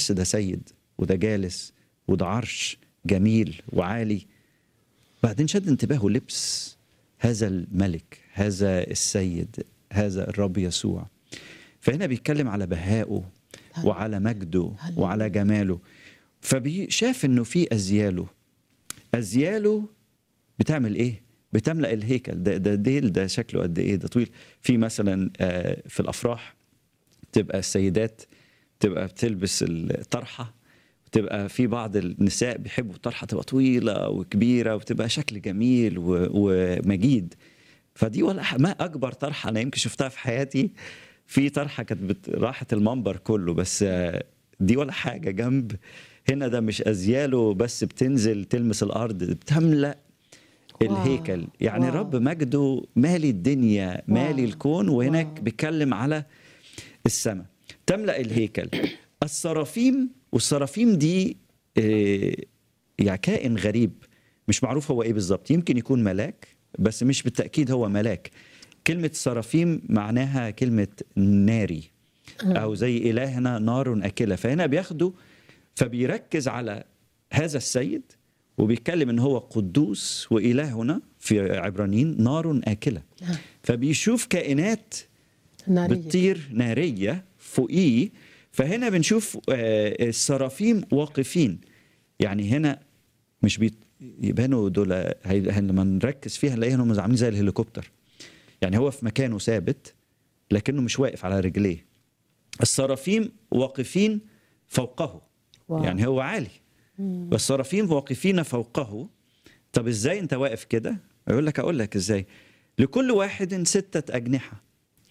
بص ده سيد وده جالس وده عرش جميل وعالي بعدين شد انتباهه لبس هذا الملك هذا السيد هذا الرب يسوع فهنا بيتكلم على بهائه وعلى مجده هللويا. وعلى جماله فشاف انه في ازياله ازياله بتعمل ايه بتملا الهيكل ده ده ديل ده شكله قد ايه ده طويل في مثلا آه، في الافراح تبقى السيدات تبقى بتلبس الطرحه تبقى في بعض النساء بيحبوا الطرحه تبقى طويله وكبيره وتبقى شكل جميل و- ومجيد فدي ولا ح- ما اكبر طرحه انا يمكن شفتها في حياتي في طرحه كانت بت- راحت المنبر كله بس آه، دي ولا حاجه جنب هنا ده مش ازياله بس بتنزل تلمس الارض بتملا واو. الهيكل يعني واو. رب مجده مالي الدنيا مالي واو. الكون وهناك واو. بيتكلم على السماء تملا الهيكل السرافيم والسرافيم دي آه، يعني كائن غريب مش معروف هو ايه بالظبط يمكن يكون ملاك بس مش بالتاكيد هو ملاك كلمه سرافيم معناها كلمه ناري او زي الهنا نار اكله فهنا بياخده فبيركز على هذا السيد وبيتكلم ان هو قدوس والهنا في عبرانيين نار اكله نعم. فبيشوف كائنات نارية بتطير ناريه فوقيه فهنا بنشوف آه، السرافيم واقفين يعني هنا مش بيت يبانوا دول هي- لما نركز فيها نلاقيهم عاملين زي الهليكوبتر يعني هو في مكانه ثابت لكنه مش واقف على رجليه السرافيم واقفين فوقه واو. يعني هو عالي والسرافيم واقفين فوقه طب ازاي انت واقف كده يقول لك اقول لك ازاي لكل واحد ستة أجنحة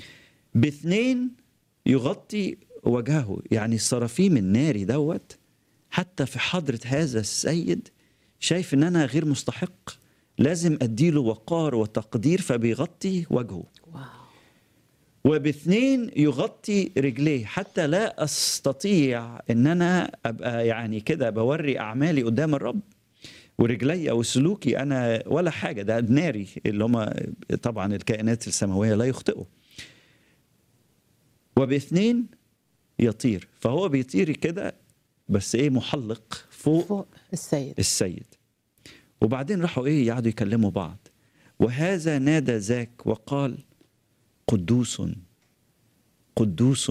باثنين يغطي وجهه يعني السرافيم الناري دوت حتى في حضرة هذا السيد شايف ان انا غير مستحق لازم اديله وقار وتقدير فبيغطي وجهه واو وباثنين يغطي رجليه حتى لا استطيع ان انا ابقى يعني كده بوري اعمالي قدام الرب ورجلي او سلوكي انا ولا حاجه ده ناري اللي هم طبعا الكائنات السماويه لا يخطئوا وباثنين يطير فهو بيطير كده بس ايه محلق فوق فوق السيد السيد وبعدين راحوا ايه يقعدوا يكلموا بعض وهذا نادى ذاك وقال قدوس قدوس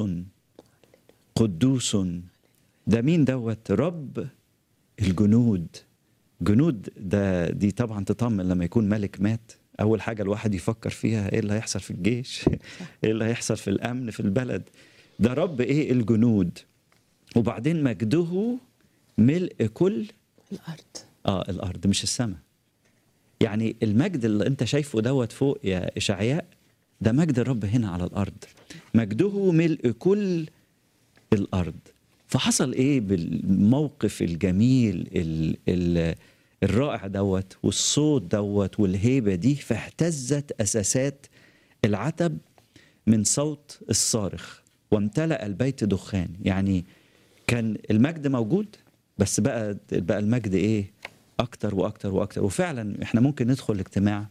قدوس ده مين دوت رب الجنود جنود ده دي طبعا تطمن لما يكون ملك مات اول حاجه الواحد يفكر فيها ايه اللي هيحصل في الجيش ايه اللي هيحصل في الامن في البلد ده رب ايه الجنود وبعدين مجده ملء كل الأرض اه الارض مش السماء يعني المجد اللي انت شايفه دوت فوق يا اشعياء ده مجد الرب هنا على الارض مجده ملء كل الارض فحصل ايه بالموقف الجميل ال ال الرائع دوت والصوت دوت والهيبه دي فاهتزت اساسات العتب من صوت الصارخ وامتلأ البيت دخان يعني كان المجد موجود بس بقى بقى المجد ايه اكتر واكتر واكتر وفعلا احنا ممكن ندخل الاجتماع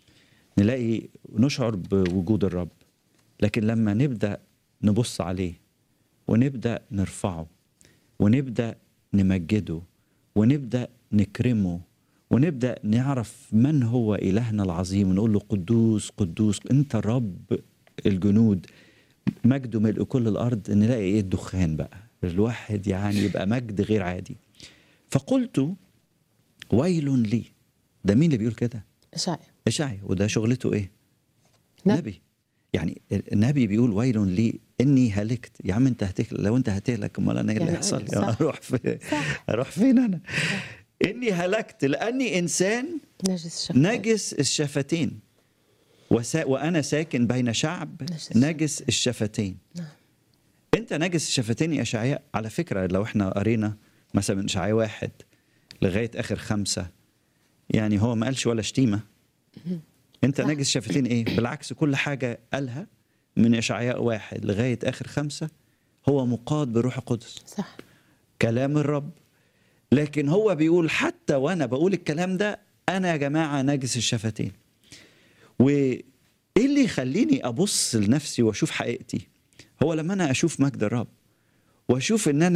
نلاقي نشعر بوجود الرب لكن لما نبدا نبص عليه ونبدا نرفعه ونبدا نمجده ونبدا نكرمه ونبدا نعرف من هو الهنا العظيم ونقول له قدوس قدوس انت رب الجنود مجده ملء كل الارض نلاقي ايه الدخان بقى الواحد يعني يبقى مجد غير عادي فقلت ويل لي ده مين اللي بيقول كده إشعياء اشعيا وده شغلته ايه نبي. نبي يعني النبي بيقول ويل لي اني هلكت يا عم انت هتهلك لو انت هتهلك امال انا ايه اللي يعني هيحصل صح. اروح فين صح. اروح فين انا اني هلكت لاني انسان نجس الشفتين نجس الشفتين وسا وانا ساكن بين شعب نجس. نجس الشفتين نعم. انت نجس الشفتين يا اشعياء على فكره لو احنا قرينا مثلا من اشعياء واحد لغايه اخر خمسه يعني هو ما قالش ولا شتيمه انت صح. نجس شفتين ايه بالعكس كل حاجه قالها من اشعياء واحد لغايه اخر خمسه هو مقاد بروح القدس صح كلام الرب لكن هو بيقول حتى وانا بقول الكلام ده انا يا جماعه نجس الشفتين وايه اللي يخليني ابص لنفسي واشوف حقيقتي هو لما انا اشوف مجد الرب واشوف ان انا